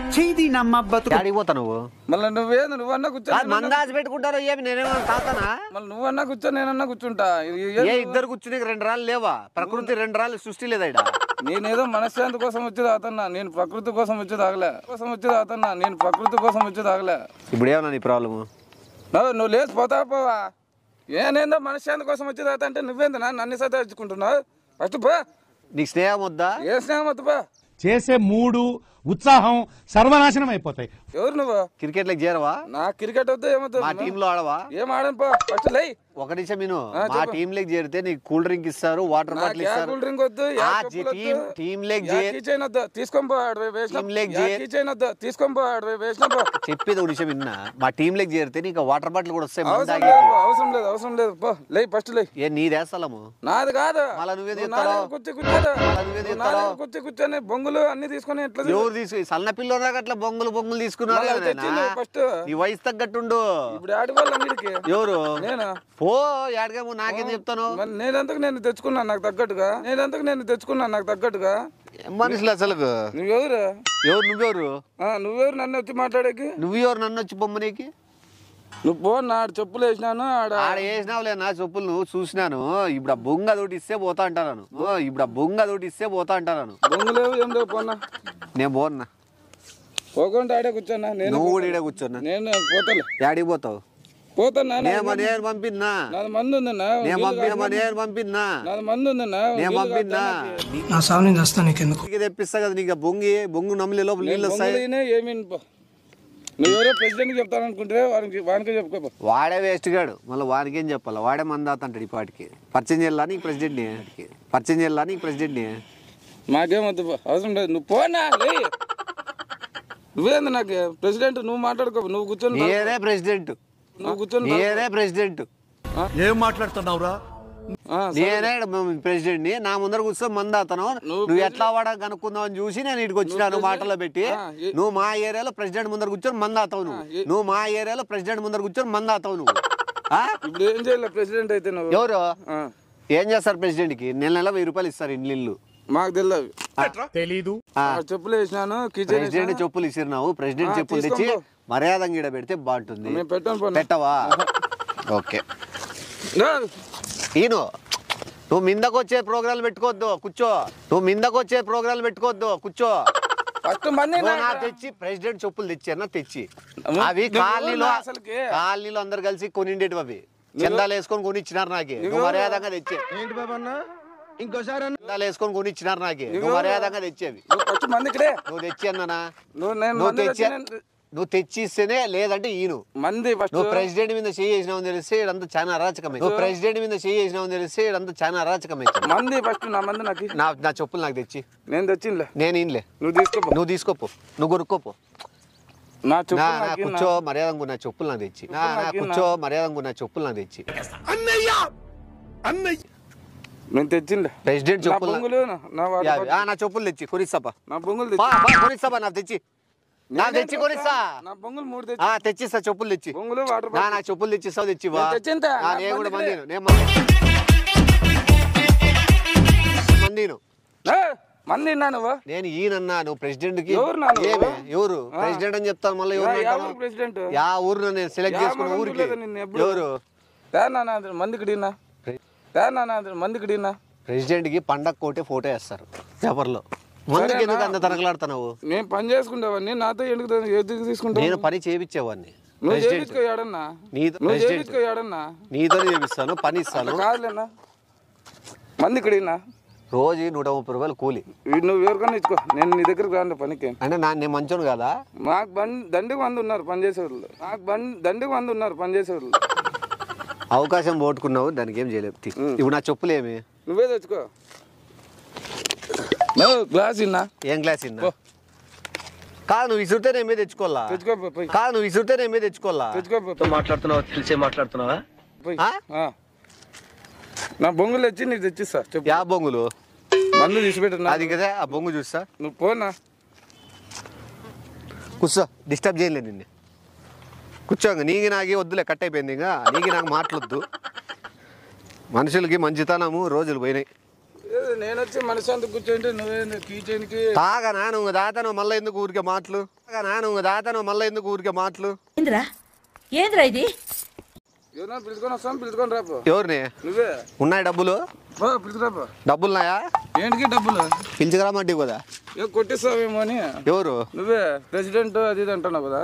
Speaker 2: యాడికి పోతా నువ్వు
Speaker 1: మళ్ళీ నువ్వేంది నువ్వన్నా కూర్చో
Speaker 2: కాదు, మందాజు పెట్టుకుంటారో ఏమి నేనేమో తాతనా
Speaker 1: మళ్ళీ నువ్వన్నా కూర్చో నేనన్నా కూర్చుంటా ఇది
Speaker 2: ఏ
Speaker 1: ఏంది?
Speaker 2: ఇద్దరు కూర్చుని రెండు రాళ్ళు లేవా ప్రకృతి రెండు రాళ్ళు సృష్టి లేదా ఈడ
Speaker 1: నేనేదో మనశ్శాంతి కోసం వచ్చి తాగుతున్నా నేను ప్రకృతి కోసం వచ్చి తాగలే కోసం వచ్చి తాగుతున్నా నేను ప్రకృతి కోసం వచ్చి తాగలే
Speaker 2: ఇప్పుడు ఏమన్నా నీ ప్రాబ్లము
Speaker 1: నువ్వు నువ్వు లేచి పోతావా పోవా ఏనేందో మనశ్శాంతి కోసం వచ్చి తాగుతా అంటే నువ్వేంది నా నన్ను సతా ఇచ్చుకుంటున్నావు ఫస్ట్ పో
Speaker 2: నీకు స్నేహం వద్దా
Speaker 1: ఏ స్నేహం వద్దు పో
Speaker 10: చేసే మూడు ఉత్సాహం సర్వనాశనం అయిపోతాయి
Speaker 1: ఎవరు నువ్వు
Speaker 2: క్రికెట్లకు చేరవా
Speaker 1: నా క్రికెట్ వద్దు ఏమొద్దు
Speaker 2: మా టీంలో ఆడవా
Speaker 1: ఏం ఆడను పో ఫస్ట్ లై
Speaker 2: ఒక నిమిషం విను
Speaker 1: ఆ,
Speaker 2: మా
Speaker 1: చెప్పు.
Speaker 2: టీం లెగ్ చేరితే నీకు కూల్ డ్రింక్ ఇస్తారు వాటర్
Speaker 1: నాకు
Speaker 2: బాటిల్
Speaker 1: యా
Speaker 2: ఇస్తారు
Speaker 1: కూల్ డ్రింక్ వద్దు యా
Speaker 2: ఆ
Speaker 1: చెప్పులు
Speaker 2: టీం
Speaker 1: వద్దు.
Speaker 2: టీం లెగ్
Speaker 1: యా
Speaker 2: చేరి
Speaker 1: కీ చైన్ వద్దు తీసుకొని పో ఆడ పోయి వేసిన
Speaker 2: టీం లెగ్
Speaker 1: యా
Speaker 2: చేరి-
Speaker 1: కీ చైన్ వద్దు తీసుకొని పో ఆడ పోయి వేసిన పో
Speaker 2: చెప్పేది ఒక నిమిషం విన్నా మా టీం లెగ్ చేరితే నీకు వాటర్ బాటిల్ కూడా వస్తాయి మందు
Speaker 1: అవసరం
Speaker 2: తాగేకి.
Speaker 1: లేదు అవసరం లేదు అవసరం లేదు పో లై ఫస్ట్ లై
Speaker 2: ఏ నీదే స్థలము
Speaker 1: నాది కాదు
Speaker 2: మళ్ళా నువ్వేం
Speaker 1: నువ్వు నా
Speaker 2: చెప్తావు?
Speaker 1: దగ్గర కూర్చో కూర్చోదు
Speaker 2: మళ్ళా నువ్వేం
Speaker 1: నువ్వు నా
Speaker 2: చెప్తావు?
Speaker 1: దగ్గర కూర్చో కూర్చొని బొంగులు అన్ని తీసుకొని ఎట్లా
Speaker 2: ఎవరు తీసు సన్న పిల్లల అట్లా బొంగులు బొంగులు తీసుకున్నారు
Speaker 1: మళ్ళా
Speaker 2: కదా
Speaker 1: తెచ్చిండు
Speaker 2: నాయనా.
Speaker 1: ఫస్ట్.
Speaker 2: ఈ వయసు తగ్గట్టుండు
Speaker 1: ఇప్పుడు ఆడిపోవాలి అంగడికి
Speaker 2: ఎవరు
Speaker 1: నేను
Speaker 2: పో యాడికేమో నాకేం చెప్తాను
Speaker 1: మరి నేనంతకు నేను తెచ్చుకున్నాను నాకు తగ్గట్టుగా నేనంతకు నేను తెచ్చుకున్నాను నాకు తగ్గట్టుగా
Speaker 2: ఏం మనుషులు అసలు
Speaker 1: నువ్వెవరు
Speaker 2: ఎవరు నువ్వెవరు
Speaker 1: ఆ, నువ్వెవరు నన్ను వచ్చి మాట్లాడేకి
Speaker 2: నువ్వు ఎవరు నన్ను వచ్చి బొమ్మనికి
Speaker 1: నువ్వు పో నా ఆడ చెప్పులు వేసినాను ఆడ
Speaker 2: ఆడ వేసినావులే నా చెప్పులు నువ్వు చూసినాను ఇప్పుడు ఆ బొంగ తోటి ఇస్తే పోతా అంటాను ఇప్పుడు ఆ బొంగ తోటి ఇస్తే పోతా అంటాను
Speaker 1: బొంగు లేవు ఏం లేవు పోనా
Speaker 2: నేను పోన్నా
Speaker 1: పోకుండా ఆడే కూర్చోన్నా నేను
Speaker 2: నువ్వు కూడా ఈడ కూర్చున్నా
Speaker 1: నేను పోతాలే
Speaker 2: యాడికి పోతావు
Speaker 1: పోతాను
Speaker 2: నేను నేను పంపిన్నా
Speaker 1: నాది మంది ఉందన్నా
Speaker 2: నేను పంపినా నేను పంపిన్నా
Speaker 1: నాది మంది ఉందన్నా
Speaker 2: నేను పంపిన్నా
Speaker 8: నా సావు నేను చేస్తాను నీకెందుకు
Speaker 2: నీకు తెప్పిస్తా కదా నీకు ఆ బొంగి బొంగు నమ్మిలే లోపల నీళ్ళు వస్తాయి
Speaker 1: బొంగులైనా ఏమీ పో నువ్వు ఎవరో ప్రెసిడెంట్ చెప్తాను అనుకుంటే వానికి వానికే చెప్పుకోపో
Speaker 2: వాడే వేస్ట్ గాడు మళ్ళీ వాడికి ఏం చెప్పాలి వాడే మందాత అంటాడు ఈ పాటికి పరిచయం చేయాలా నీకు ప్రెసిడెంట్ని పరిచయం చేయాలా నీకు ప్రెసిడెంట్ని
Speaker 1: మాకేమొద్దు పో. అవసరం లేదు నువ్వు పోనా లే నువ్వేంది నాకు ప్రెసిడెంట్ నువ్వు మాట్లాడుకో నువ్వు కూర్చొని
Speaker 2: నేనే ప్రెసిడెంట్
Speaker 1: నువ్వు కూర్చొని
Speaker 2: నేనే ప్రెసిడెంట్
Speaker 3: ఏం మాట్లాడుతున్నావురా
Speaker 1: ఆ,
Speaker 2: నేనే ప్రెసిడెంట్ ని నా ముందర కూర్చొని మందాతను నువ్వు ఎట్లా వాడ కనుక్కుందాం అని చూసి నేను ఇటుకు వచ్చినాను మాటలో పెట్టి
Speaker 1: ఆ, ఏ-
Speaker 2: నువ్వు మా ఏరియాలో ప్రెసిడెంట్ ముందర కూర్చొని మందాతావు నువ్వు నువ్వు మా ఏరియాలో ప్రెసిడెంట్ ముందర కూర్చొని మందాతావు నువ్వు ఆ?
Speaker 1: ఇప్పుడు ఏం చేయాలి ప్రెసిడెంట్ అయితే నువ్వు
Speaker 2: ఎవరు
Speaker 1: ఆ,
Speaker 2: ఏం చేస్తారు ప్రెసిడెంట్ కి నెల నెల వెయ్యి రూపాయలు ఇస్తారు ఇండ్లు ఇల్లు
Speaker 1: మాకు తెలియదు
Speaker 3: తెలీదు
Speaker 1: ఆ చెప్పులు వేసినాను కిచెన్
Speaker 2: ప్రెసిడెంట్ చెప్పులు ఇచ్చినావు ప్రెసిడెంట్
Speaker 1: ఆ,
Speaker 2: చెప్పులు తెచ్చి
Speaker 1: తీసుకో.
Speaker 2: మర్యాద గీడ పెడితే బాగుంటుంది
Speaker 1: మేము పెట్టాను పోనీ.
Speaker 2: పెట్టవా ఓకే
Speaker 1: నా,
Speaker 2: ఈను నువ్వు మిందకు వచ్చే ప్రోగ్రాలు పెట్టుకోవద్దు కూర్చో నువ్వు మిందకు వచ్చే ప్రోగ్రాలు పెట్టుకోవద్దు కూర్చో
Speaker 1: ఫస్ట్ మంది
Speaker 2: నువ్వు
Speaker 1: నా-
Speaker 2: నాకు తెచ్చి ప్రెసిడెంట్ చెప్పులు తెచ్చి అన్న తెచ్చి
Speaker 1: నువ్వు-
Speaker 2: అవి
Speaker 1: నువ్వు
Speaker 2: కాలనీలో
Speaker 1: నా అసలుకి?
Speaker 2: కాలనీలో అందరు కలిసి కొనిండేటివి అవి చందాలు వేసుకొని కొనిచ్చినారు నాకే నువ్వు మర్యాదగా తెచ్చి
Speaker 1: ఏంటి బాబా అన్న ఇంకోసారి అన్న.
Speaker 2: చందాలు వేసుకొని కొనిచ్చినారు నాకే నువ్వు మర్యాదగా తెచ్చేవి
Speaker 1: నువ్వు ఫస్ట్ మంది ఇక్కడే
Speaker 2: నువ్వు తెచ్చి అన్నానా
Speaker 1: నువ్వు నేను
Speaker 2: నువ్వు
Speaker 1: మంది
Speaker 2: తెచ్చి
Speaker 1: తెచ్చి నేను-
Speaker 2: నువ్వు తెచ్చి ఇస్తేనే లేదంటే ఈను
Speaker 1: మంది ఫస్ట్
Speaker 2: నువ్వు ప్రెసిడెంట్ మీద చేయి చేసినావు తెలిస్తే ఇదంతా చాలా అరాచకమే నువ్వు ప్రెసిడెంట్ మీద చేయి చేసినావు తెలిస్తే ఇదంతా చాలా అరాచకమే
Speaker 1: మంది ఫస్ట్ నా మంది నాకు ఇ-
Speaker 2: నా నా చెప్పులు నాకు తెచ్చి
Speaker 1: నేను తెచ్చిందిలే
Speaker 2: నేను ఇన్లే
Speaker 1: నువ్వు తీసుకోపో
Speaker 2: నువ్వు తీసుకోపో నువ్వు కొనుక్కోపో
Speaker 1: నా
Speaker 2: నా
Speaker 1: చెప్పు
Speaker 2: నా
Speaker 1: నాకు ఇ-
Speaker 2: కూర్చో మర్యాదంగా నా చెప్పులు నాకు తెచ్చి నా నా
Speaker 1: నాకు ఇ-
Speaker 2: కూర్చో మర్యాదంగా నా చెప్పులు నాకు తెచ్చి
Speaker 3: అన్నయ్య అన్నయ్య
Speaker 1: నేను తెచ్చిండే
Speaker 2: ప్రెసిడెంట్
Speaker 1: నా
Speaker 2: చెప్పులు
Speaker 1: బొంగులు నా- నా వాటి
Speaker 2: యా,
Speaker 1: పట్టు.
Speaker 2: ఆ, నా చెప్పులు తెచ్చి కొనిస్తాపా
Speaker 1: నా బొంగులు
Speaker 2: పా,
Speaker 1: తెచ్చి
Speaker 2: పా, కొనిస్తాపా నాకు తెచ్చి నాకు తెచ్చి కొనిస్తా
Speaker 1: నా బొంగులు మూడు
Speaker 2: ఆ,
Speaker 1: తెచ్చి
Speaker 2: తెచ్చిస్తా చెప్పులు తెచ్చి
Speaker 1: బొంగులు వాటర్
Speaker 2: నా నాకు చెప్పులు తెచ్చిస్తావు తెచ్చివా
Speaker 1: నేను తెచ్చింత.
Speaker 2: ఆ,
Speaker 1: నాకు
Speaker 2: నేను కూడా
Speaker 1: మందిలే.
Speaker 2: మందిను నేను మంది- మందిను
Speaker 1: మంది నా నువ్వు
Speaker 2: నేను ఈయనన్నా నువ్వు ప్రెసిడెంట్ కి
Speaker 1: ఎవరు నా నువ్వు?
Speaker 2: ఏమి ఎవరు
Speaker 1: ఆ.
Speaker 2: ప్రెసిడెంట్ అని చెప్తాను మళ్ళీ ఎవరు
Speaker 1: యా- యా
Speaker 2: అంటావు?
Speaker 1: ఊరు ప్రెసిడెంట్
Speaker 2: యా ఊరు నేను సెలెక్ట్
Speaker 1: యా
Speaker 2: చేసుకున్న
Speaker 1: మగం
Speaker 2: ఊరికి
Speaker 1: చూడలేదు నిన్ను ఎప్పుడు.
Speaker 2: ఎవరు
Speaker 1: తా నాన్న అది మందికి డీనా తా నాన్న అది మందికి డీనా
Speaker 2: ప్రెసిడెంట్ కి పండగ కోటే ఫోటో వేస్తారు పేపర్లో మందుకి
Speaker 1: సరేనా?
Speaker 2: ఎందుకు అంత తనకలాడుతున్నావు
Speaker 1: నేను పని చేసుకుంటావని నాతో ఎందుకు ఎందుకు తీసుకుంటావు
Speaker 2: నేను పని చేయించేవాడిని
Speaker 1: నువ్వు
Speaker 2: ప్రెసిడెంట్
Speaker 1: చేయించుకోయాడన్నా
Speaker 2: నీతో
Speaker 1: నువ్వు
Speaker 2: ప్రెసిడెంట్
Speaker 1: చేయించుకోయాడన్నా
Speaker 2: నీతోనే చేపిస్తాను పని ఇస్తాను
Speaker 1: కాదులేనా మంది ఇక్కడనా
Speaker 2: రోజు నూట ముప్పై రూపాయలు కూలి
Speaker 1: నువ్వు ఎవరికన్నా ఇచ్చుకో నేను నీ దగ్గరకు రాను పనికి
Speaker 2: అంటే నా నేను మంచోను కదా
Speaker 1: మాకు బండి దండికి మంది ఉన్నారు పని చేసేవాళ్ళు మాకు బండి దండికి మంది ఉన్నారు పని చేసేవాళ్ళు
Speaker 2: అవకాశం పోగొట్టుకున్నావు దానికి ఏం చేయలేవు తీ. ఇప్పుడు నా చెప్పులు ఏమి
Speaker 1: నువ్వే తెచ్చుకో నువ్వు గ్లాస్ ఇన్నా
Speaker 2: ఏం క్లాస్ ఇన్నా
Speaker 1: పో.
Speaker 2: కాదు నువ్వు ఇసురితే నేను మీద తెచ్చుకోవాలా
Speaker 1: తెచ్చుకో పో, పోయి
Speaker 2: కాదు నువ్వు ఇసురితే నేను మీద తెచ్చుకోవాలా
Speaker 1: తెచ్చుకో పో,
Speaker 6: మాట్లాడుతున్నావా తెలిసే మాట్లాడుతున్నావా
Speaker 1: పోయి
Speaker 2: ఆ?
Speaker 1: ఆ. నా బొంగులు తెచ్చి నీకు తెచ్చిస్తా చెప్పు
Speaker 2: యా బొంగులు
Speaker 1: మందు తీసిపెట్టు
Speaker 2: అది కదా ఆ బొంగు చూస్తా
Speaker 1: నువ్వు పోనా
Speaker 2: కూర్చో డిస్టర్బ్ చేయలేదు నిన్ను కూర్చో ఇంక నీకు నాకి వద్దులే కట్ అయిపోయింది ఇంకా నీకు నాకు మాటలొద్దు మనుషులకి మంచితనము రోజులు పోయినాయి
Speaker 1: ఏదో నేను వచ్చి మనశాంతి కూర్చోంటే నువ్వే కీచైన్కి
Speaker 2: తాగనా నువ్వు దాతను మళ్ళీ ఎందుకు ఊరికే మాటలు తాగనా నువ్వు దాతను మళ్ళీ ఎందుకు ఊరికే మాటలు
Speaker 4: ఏంద్రా ఏంద్రా ఇది
Speaker 1: ఎవరన్నా పిలుచుకొని వస్తాం పిలుచుకొని రాపో
Speaker 2: ఎవరిని
Speaker 1: నువ్వే
Speaker 2: ఉన్నాయి డబ్బులు
Speaker 1: పో పిలుచుకురాపో
Speaker 2: డబ్బులున్నాయా
Speaker 1: ఏంటికి డబ్బులు
Speaker 2: పిలిచికరామంటే కదా
Speaker 1: ఏ కొట్టిస్తావేమో అని
Speaker 2: ఎవరు
Speaker 1: నువ్వే ప్రెసిడెంట్ అది ఇది అంటున్నావు కదా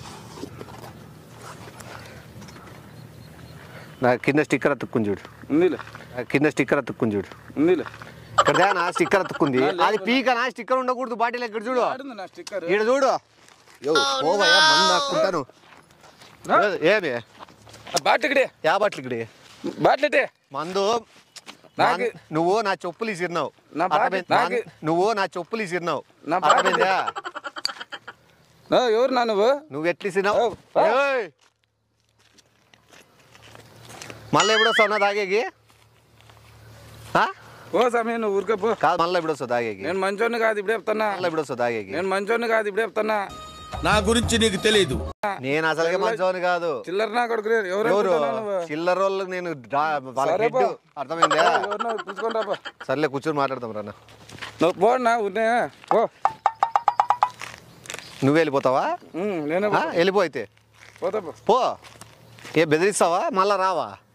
Speaker 2: నా కింద స్టిక్కర్ అతుక్కుని చూడు
Speaker 1: ఉందిలే
Speaker 2: నా కింద స్టిక్కర్ అతుక్కుని చూడు
Speaker 1: ఉందిలే
Speaker 2: ఇక్కడ నా స్టిక్కర్ అతుక్కుంది అది పీకనా స్టిక్కర్ ఉండకూడదు బాటిల్ ఇక్కడ చూడు
Speaker 1: ఆడుంది నా స్టిక్కర్
Speaker 2: ఈడ చూడు యో పోవయ్యా మందు ఆక్కుంటాను ఏమి
Speaker 1: బాట్ ఇక్కడే
Speaker 2: యా బాటిల్ ఇక్కడి
Speaker 1: బాట్లెటే
Speaker 2: మందు
Speaker 1: నాకు-
Speaker 2: మన్- నువ్వు నా చెప్పులు ఇసిరినావు
Speaker 1: నా బాటి-
Speaker 2: అర్థమైందా?
Speaker 1: నాకు-
Speaker 2: నువ్వు నా చెప్పులు ఇసిరినావు
Speaker 1: నా బాటి-
Speaker 2: అర్థమైందా
Speaker 1: నా ఎవరు నా నువ్వు
Speaker 2: నువ్వు ఎట్లు ఇసిరినావు
Speaker 1: ఓ, ఓ.
Speaker 2: ఏయ్! మళ్ళీ ఎప్పుడు వస్తావు నా తాగేకి ఆ?
Speaker 1: ఓ సమయం నువ్వు ఊరికే పో
Speaker 2: కాదు మళ్ళీ ఎప్పుడు వస్తావు తాగేకి
Speaker 1: నేను మంచోని కాదు ఇప్పుడే చెప్తున్నా
Speaker 2: మళ్ళీ ఎప్పుడు వస్తావు తాగేకి
Speaker 1: నేను మంచోని కాదు ఇప్పుడే చెప్తున్నా
Speaker 3: నా గురించి నీకు తెలియదు
Speaker 2: నేను అసలుగా మంచోని కాదు
Speaker 1: చిల్లర నా కొడుకు ఎవరు
Speaker 2: ఎవరు
Speaker 1: అనుకుంటున్నావు నువ్వు
Speaker 2: చిల్లర వాళ్ళకి నేను డ్రా- వాళ్ళ
Speaker 1: సరే
Speaker 2: హెడ్
Speaker 1: పో.
Speaker 2: అర్థమైందా
Speaker 1: ఎవరినో పిలుచుకొని రాపో
Speaker 2: సర్లే కూర్చొని మాట్లాడదాం రాన్న
Speaker 1: నువ్వు పో నా ఊరినే పో
Speaker 2: నువ్వు వెళ్ళిపోతావా
Speaker 1: ఉమ్, నేనే
Speaker 2: ఆ? వెళ్ళిపో అయితే
Speaker 1: పోతా పో
Speaker 2: పో ఏ బెదిరిస్తావా మళ్ళా రావా